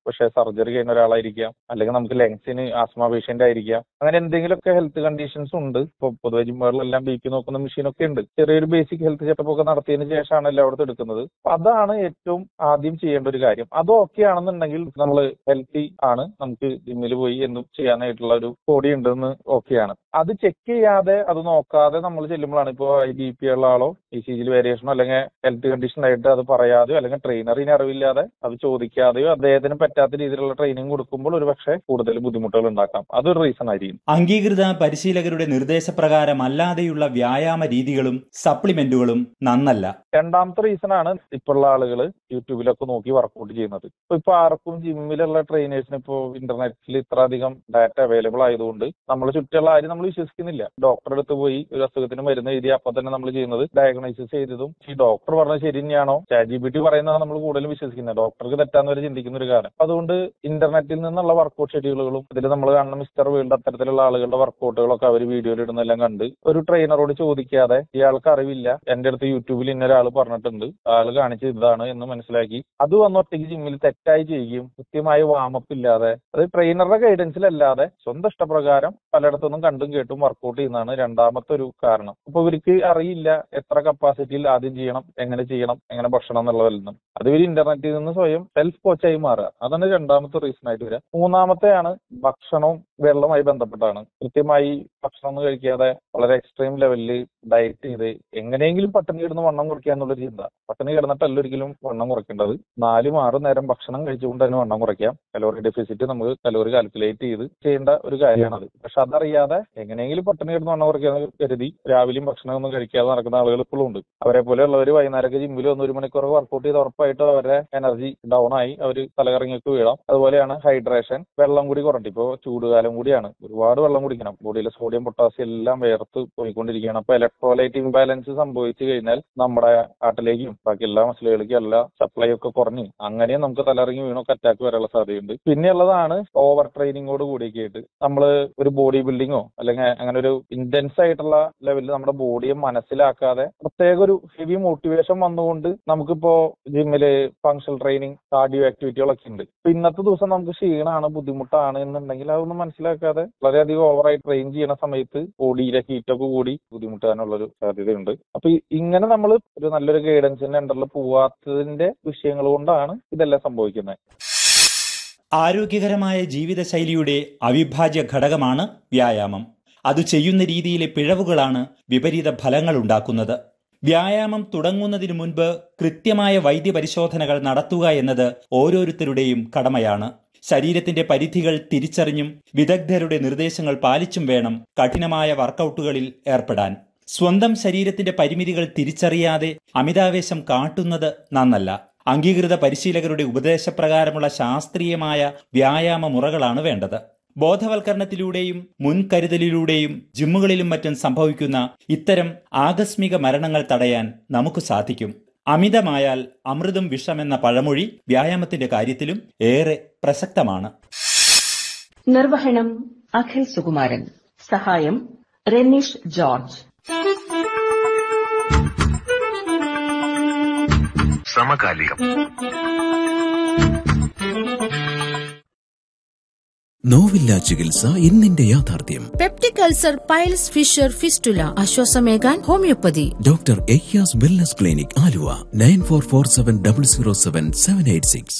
പക്ഷേ സർജറി ചെയ്യുന്ന ഒരാളായിരിക്കാം അല്ലെങ്കിൽ നമുക്ക് ലങ്സിന് ആസ്മ പേഷ്യന്റ് ആയിരിക്കാം അങ്ങനെ എന്തെങ്കിലുമൊക്കെ ഹെൽത്ത് കണ്ടീഷൻസ് ഉണ്ട് ഇപ്പൊ പൊതുവെ ജിമ്മുകളിലെല്ലാം ബി പി നോക്കുന്ന മെഷീനൊക്കെ ഉണ്ട് ചെറിയൊരു ബേസിക് ഹെൽത്ത് ചെക്കപ്പ് ഒക്കെ നടത്തിയതിന് ശേഷമാണ് എല്ലായിടത്തും എടുക്കുന്നത് അപ്പൊ അതാണ് ഏറ്റവും ആദ്യം ചെയ്യേണ്ട ഒരു കാര്യം അത് ഓക്കെ ആണെന്നുണ്ടെങ്കിൽ നമ്മൾ ഹെൽത്തി ആണ് നമുക്ക് ജിമ്മിൽ പോയി എന്തും ചെയ്യാനായിട്ടുള്ള ഒരു ബോഡി ഉണ്ടെന്ന് ഓക്കെയാണ് അത് ചെക്ക് ചെയ്യാതെ അത് നോക്കാതെ നമ്മൾ ചെല്ലുമ്പോഴാണ് ഇപ്പോൾ ബി പി ഉള്ള ആളോ ഇ സി ജിയിൽ വേരിയേഷനോ അല്ലെങ്കിൽ ഹെൽത്ത് കണ്ടീഷൻ ആയിട്ട് അത് പറയാതെയോ അല്ലെങ്കിൽ ട്രെയിനറിന് അറിവില്ലാതെ അത് ചോദിക്കാതെയോ അദ്ദേഹത്തിന് പറ്റാത്ത രീതിയിലുള്ള ട്രെയിനിങ് കൊടുക്കുമ്പോൾ ഒരു പക്ഷേ കൂടുതൽ ബുദ്ധിമുട്ടുകൾ ഉണ്ടാക്കാം അതൊരു റീസൺ ആയിരിക്കും അംഗീകൃത പരിശീലകരുടെ നിർദ്ദേശപ്രകാരം അല്ലാതെയുള്ള വ്യായാമ രീതികളും സപ്ലിമെന്റുകളും നന്നല്ല രണ്ടാമത്തെ റീസൺ ആണ് ഇപ്പോഴുള്ള ആളുകൾ യൂട്യൂബിലൊക്കെ നോക്കി വർക്കൗട്ട് ചെയ്യുന്നത് ഇപ്പൊ ഇപ്പൊ ആർക്കും ജിമ്മിലുള്ള ട്രെയിനേഴ്സിന് ഇപ്പോൾ ഇന്റർനെറ്റിൽ ഇത്ര അധികം ഡാറ്റ അവൈലബിൾ ആയതുകൊണ്ട് നമ്മളെ ചുറ്റുള്ള ആരും നമ്മൾ വിശ്വസിക്കുന്നില്ല ഡോക്ടറെ അടുത്ത് പോയി ഒരു അസുഖത്തിന് മരുന്ന് എഴുതി അപ്പൊ തന്നെ നമ്മൾ ചെയ്യുന്നത് ഡയഗ്നോസിസ് ചെയ്തതും ഈ ഡോക്ടർ പറഞ്ഞത് ശരി തന്നെയാണോ ചാറ്റ് ജി ബി ടി പറയുന്നതാണ് നമ്മൾ കൂടുതലും വിശ്വസിക്കുന്നത് ഡോക്ടർക്ക് തെറ്റാന്ന് വരെ ചിന്തിക്കുന്ന ഒരു കാലം അതുകൊണ്ട് ഇന്റർനെറ്റിൽ നിന്നുള്ള വർക്കൗട്ട് ഷെഡ്യൂളുകളും ഇതിൽ നമ്മൾ കാണുന്ന മിസ്റ്റർ വേൾഡ് അത്തരത്തിലുള്ള ആളുകളുടെ വർക്കൗട്ടുകളൊക്കെ അവർ വീഡിയോയിൽ ഇടുന്നെല്ലാം കണ്ട് ഒരു ട്രെയിനറോട് ചോദിക്കാതെ ഇയാൾക്ക് അറിവില്ല എന്റെ അടുത്ത് യൂട്യൂബിൽ ഇന്ന ഒരാൾ പറഞ്ഞിട്ടുണ്ട് ആള് കാണിച്ചത് ഇതാണ് എന്ന് മനസ്സിലാക്കി അത് വന്ന് ഒറ്റയ്ക്ക് ജിമ്മിൽ തെറ്റായി ചെയ്യുകയും കൃത്യമായി വാമപ്പ് ഇല്ലാതെ അത് ട്രെയിനറുടെ ഗൈഡൻസിലല്ലാതെ സ്വന്തം ഇഷ്ടപ്രകാരം പലയിടത്തുനിന്നും കണ്ടും കേട്ടും വർക്കൗട്ട് ചെയ്യുന്നതാണ് രണ്ടാമത്തെ ഒരു കാരണം അപ്പൊ ഇവർക്ക് അറിയില്ല എത്ര കപ്പാസിറ്റിയിൽ ആദ്യം ചെയ്യണം എങ്ങനെ ചെയ്യണം എങ്ങനെ ഭക്ഷണം എന്നുള്ളതെല്ലാം അത് ഇവർ ഇന്റർനെറ്റിൽ നിന്ന് സ്വയം സെൽഫ് കോച്ചായി മാറുക അതാണ് രണ്ടാമത്തെ റീസൺ ആയിട്ട് വരിക മൂന്നാമത്തെയാണ് ഭക്ഷണവും വെള്ളവുമായി ബന്ധപ്പെട്ടാണ് കൃത്യമായി ഭക്ഷണം ഒന്നും കഴിക്കാതെ വളരെ എക്സ്ട്രീം ലെവലിൽ ഡയറ്റ് ചെയ്ത് എങ്ങനെയെങ്കിലും പട്ടിണി കിടന്ന് വണ്ണം കുറയ്ക്കുക എന്നുള്ളൊരു ചിന്ത പട്ടിണി കിടന്നിട്ടല്ല ഒരിക്കലും വണ്ണം കുറയ്ക്കേണ്ടത് നാലും ആറും നേരം ഭക്ഷണം കഴിച്ചുകൊണ്ട് തന്നെ വണ്ണം കുറയ്ക്കാം കലോറി ഡെഫിസിറ്റ് നമുക്ക് കലോറി കാൽക്കുലേറ്റ് ചെയ്ത് ചെയ്യേണ്ട ഒരു കാര്യമാണത് പക്ഷെ അതറിയാതെ എങ്ങനെയെങ്കിലും പട്ടിണി കിടന്ന് വണ്ണം കുറയ്ക്കാന്ന് കരുതി രാവിലെയും ഭക്ഷണം ഒന്നും കഴിക്കാതെ നടക്കുന്ന ആളുകൾ ഇപ്പോഴും ഉണ്ട് അവരെ പോലെയുള്ളവർ വൈകുന്നേരമൊക്കെ ജിമ്മിൽ വന്ന് ഒരു മണിക്കൂർ വർക്കൗട്ട് ചെയ്ത് ഉറപ്പായിട്ടും അവരുടെ എനർജി ഡൗൺ ആയി അവർ തലകറങ്ങിയൊക്കെ വീഴാം അതുപോലെയാണ് ഹൈഡ്രേഷൻ വെള്ളം കൂടി കുറഞ്ഞിട്ട് ഇപ്പോൾ ചൂടുകാലം കൂടിയാണ് ഒരുപാട് വെള്ളം കുടിക്കണം ബോഡിയിലെ സോഡിയം പൊട്ടാസ്യം എല്ലാം വേർത്ത് പോയിക്കൊണ്ടിരിക്കുകയാണ് അപ്പൊ ഇലക്ട്രോലൈറ്റ് ഇംബാലൻസ് സംഭവിച്ചു കഴിഞ്ഞാൽ നമ്മുടെ ഹാർട്ടിലേക്കും ബാക്കി എല്ലാ മസിലുകളിലേക്കും എല്ലാം സപ്ലൈ ഒക്കെ കുറഞ്ഞ് അങ്ങനെ നമുക്ക് തലറങ്ങി വീണൊക്കെ അറ്റാക്ക് വരാനുള്ള സാധ്യതയുണ്ട് പിന്നെയുള്ളതാണ് ഓവർ ട്രെയിനിങ്ങോട് കൂടിയൊക്കെ ആയിട്ട് നമ്മൾ ഒരു ബോഡി ബിൽഡിങ്ങോ അല്ലെങ്കിൽ അങ്ങനെ ഒരു ഇന്റൻസ് ആയിട്ടുള്ള ലെവലിൽ നമ്മുടെ ബോഡിയെ മനസ്സിലാക്കാതെ പ്രത്യേക ഒരു ഹെവി മോട്ടിവേഷൻ വന്നുകൊണ്ട് നമുക്കിപ്പോ ജിമ്മില് ഫങ്ഷണൽ ട്രെയിനിങ് കാർഡിയോ ആക്ടിവിറ്റികളൊക്കെ ഉണ്ട് അപ്പൊ ഇന്നത്തെ ദിവസം നമുക്ക് ക്ഷീണമാണ് ബുദ്ധിമുട്ടാണ് എന്നുണ്ടെങ്കിൽ അതൊന്നും മനസ്സിലാക്കാതെ വളരെയധികം ഓവറായി ട്രെയിൻ ചെയ്യുന്ന സമയത്ത് ബോഡിയിലെ ഹീറ്റൊക്കെ കൂടി ബുദ്ധിമുട്ടാനുള്ള ഒരു സാധ്യതയുണ്ട് അപ്പൊ ഈ- ഇങ്ങനെ നമ്മൾ ഒരു നല്ലൊരു ഗൈഡൻസിന്റെ അണ്ടറിൽ പോവാത്തതിന്റെ വിഷയങ്ങൾ കൊണ്ടാണ് ഇതെല്ലാം സംഭവിക്കുന്നത് ആരോഗ്യകരമായ ജീവിതശൈലിയുടെ അവിഭാജ്യ ഘടകമാണ് വ്യായാമം അത് ചെയ്യുന്ന രീതിയിലെ പിഴവുകളാണ് വിപരീത ഫലങ്ങൾ ഉണ്ടാക്കുന്നത് വ്യായാമം തുടങ്ങുന്നതിനു മുൻപ് കൃത്യമായ വൈദ്യപരിശോധനകൾ നടത്തുക എന്നത് ഓരോരുത്തരുടെയും കടമയാണ് ശരീരത്തിന്റെ പരിധികൾ തിരിച്ചറിഞ്ഞും വിദഗ്ധരുടെ നിർദ്ദേശങ്ങൾ പാലിച്ചും വേണം കഠിനമായ വർക്കൗട്ടുകളിൽ ഏർപ്പെടാൻ സ്വന്തം ശരീരത്തിന്റെ പരിമിതികൾ തിരിച്ചറിയാതെ അമിതാവേശം കാട്ടുന്നത് നന്നല്ല അംഗീകൃത പരിശീലകരുടെ ഉപദേശപ്രകാരമുള്ള ശാസ്ത്രീയമായ വ്യായാമ മുറകളാണ് വേണ്ടത് ബോധവൽക്കരണത്തിലൂടെയും മുൻകരുതലിലൂടെയും ജിമ്മുകളിലും മറ്റും സംഭവിക്കുന്ന ഇത്തരം ആകസ്മിക മരണങ്ങൾ തടയാൻ നമുക്ക് സാധിക്കും അമിതമായാൽ അമൃതും വിഷമെന്ന പഴമൊഴി വ്യായാമത്തിന്റെ കാര്യത്തിലും ഏറെ പ്രസക്തമാണ് നിർവഹണം അഖിൽ സുകുമാരൻ സഹായം റെനീഷ് ജോർജ് സമകാലികം നോവില്ല ചികിത്സ ഇന്നിന്റെ യാഥാർത്ഥ്യം peptic ulcer piles fissure fistula ആശ്വാസമേകാൻ ഹോമിയോപ്പതി ഡോക്ടർ എയ്യാസ് wellness clinic Aluva nine four four seven double zero seven seven eight six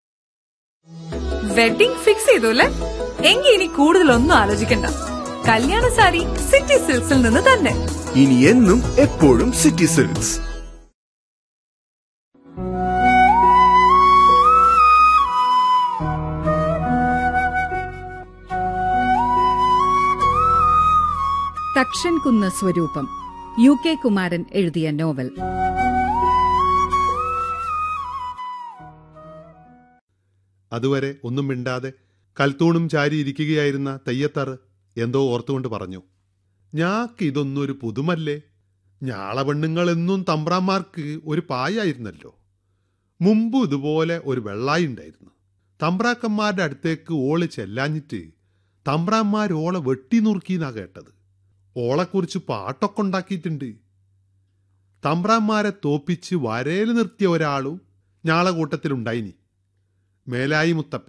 wedding fix ചെയ്തു അല്ലേ എങ്കിൽ ഇനി കൂടുതലൊന്നും ആലോചിക്കണ്ട കല്യാണ സാരി സിറ്റി സിൽക്സിൽ നിന്ന് തന്നെ ഇനി എന്നും എപ്പോഴും സിറ്റി സിൽക്സ് തക്ഷൻകുന്ന് സ്വരൂപം യു കെ കുമാരൻ എഴുതിയ നോവൽ അതുവരെ ഒന്നും മിണ്ടാതെ കൽത്തൂണും ചാരി ഇരിക്കുകയായിരുന്ന തെയ്യത്തറ് എന്തോ ഓർത്തുകൊണ്ട് പറഞ്ഞു ഞാക്ക് ഇതൊന്നൊരു പുതുമല്ലേ ഞാള പെണ്ണുങ്ങളെന്നും തമ്പ്രാന്മാർക്ക് ഒരു പായായിരുന്നല്ലോ മുമ്പ് ഇതുപോലെ ഒരു വെള്ളായി ഉണ്ടായിരുന്നു തമ്പ്രാക്കന്മാരുടെ അടുത്തേക്ക് ഓള് ചെല്ലാഞ്ഞിട്ട് തമ്പ്രാന്മാർ ഓളെ വെട്ടി നുറുക്കിന്നാ കേട്ടത് ഓളെക്കുറിച്ച് പാട്ടൊക്കെ ഉണ്ടാക്കിയിട്ടുണ്ട് തമ്പ്രാന്മാരെ തോപ്പിച്ച് വരയിൽ നിർത്തിയ ഒരാളും ഞാളെ കൂട്ടത്തിലുണ്ടായിനി മേലായി മുത്തപ്പൻ